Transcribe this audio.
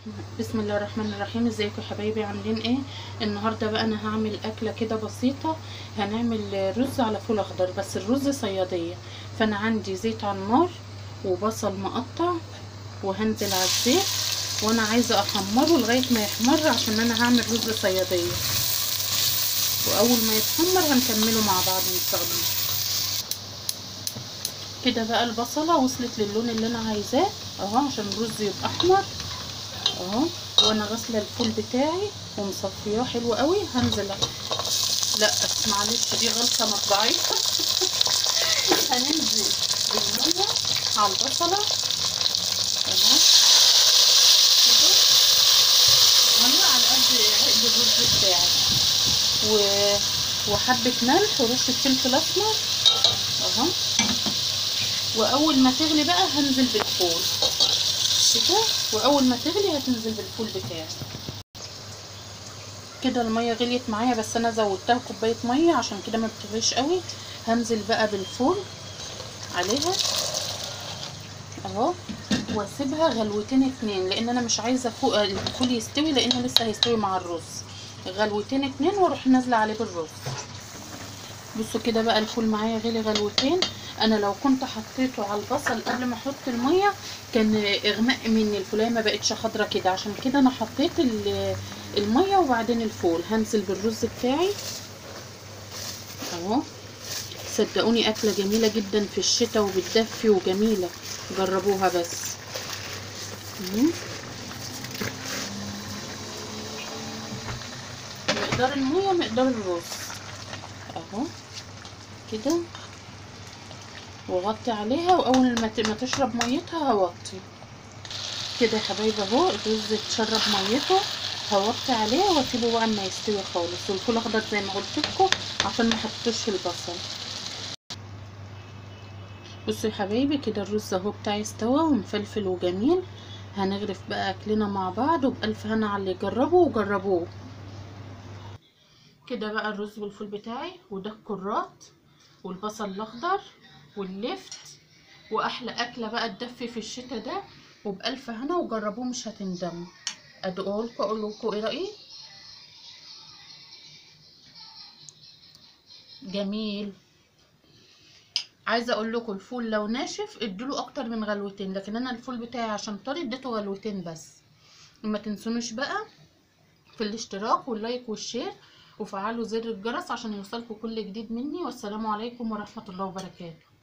بسم الله الرحمن الرحيم ازيكم يا حبايبي عاملين ايه النهارده بقى انا هعمل اكله كده بسيطه هنعمل رز على فول اخضر بس الرز صياديه فانا عندي زيت على النار وبصل مقطع وهنزل على الزيت وانا عايزه احمره لغايه ما يحمر عشان انا هعمل رز صياديه واول ما يتحمر هنكمله مع بعض ان شاء الله كده بقى البصله وصلت للون اللي انا عايزاه اهو عشان الرز يبقى احمر اهو وانا غاسله الفول بتاعي ومصفياه حلو قوي هنزل لا معلش دي غلطه مطبعيه هننزل بالميه على البصله اهو كده ميه على قد عقد الرز بتاعي و... وحبه ملح ورشه فلفل اسمر اهو واول ما تغلي بقى هنزل بالفول كده واول ما تغلي هتنزل بالفول بتاعي كده الميه غليت معايا بس انا زودتها كوبايه ميه عشان كده ما بتغليش قوي هنزل بقى بالفول عليها اهو واسيبها غلوتين اتنين لان انا مش عايزه فوق الفول يستوي لانه لسه هيستوي مع الرز غلوتين اتنين واروح نازله عليه بالرز بصوا كده بقى الفول معايا غلي غلوتين انا لو كنت حطيته على البصل قبل ما احط الميه كان اغماء مني الفولايه ما بقتش خضره كده عشان كده انا حطيت الميه وبعدين الفول هنزل بالرز بتاعي اهو صدقوني اكله جميله جدا في الشتاء وبتدفي وجميله جربوها بس مقدار الميه مقدار الرز اهو كده واغطي عليها واول ما تشرب ميتها هوطي كده يا حبايبي اهو الرز اتشرب ميته هوطي عليه واسيبه بقى اما يستوي خالص والفول اخضر زي ما قلت لكم عشان ما حطيتش البصل بصوا يا حبايبي كده الرز اهو بتاعي استوى ومفلفل وجميل هنغرف بقى اكلنا مع بعض وبالف هنا على اللي يجربوا وجربوه كده بقى الرز والفول بتاعي وده الكرات والبصل الاخضر واللفت واحلى اكله بقى تدفي في الشتاء ده وبالف هنا وجربوه مش هتندموا ادوقه لكم اقول لكم ايه رايي جميل عايزه اقول لكم الفول لو ناشف ادوله اكتر من غلوتين لكن انا الفول بتاعي عشان طري اديته غلوتين بس وما تنسونوش بقى في الاشتراك واللايك والشير وفعلوا زر الجرس عشان يوصلكم كل جديد مني والسلام عليكم ورحمه الله وبركاته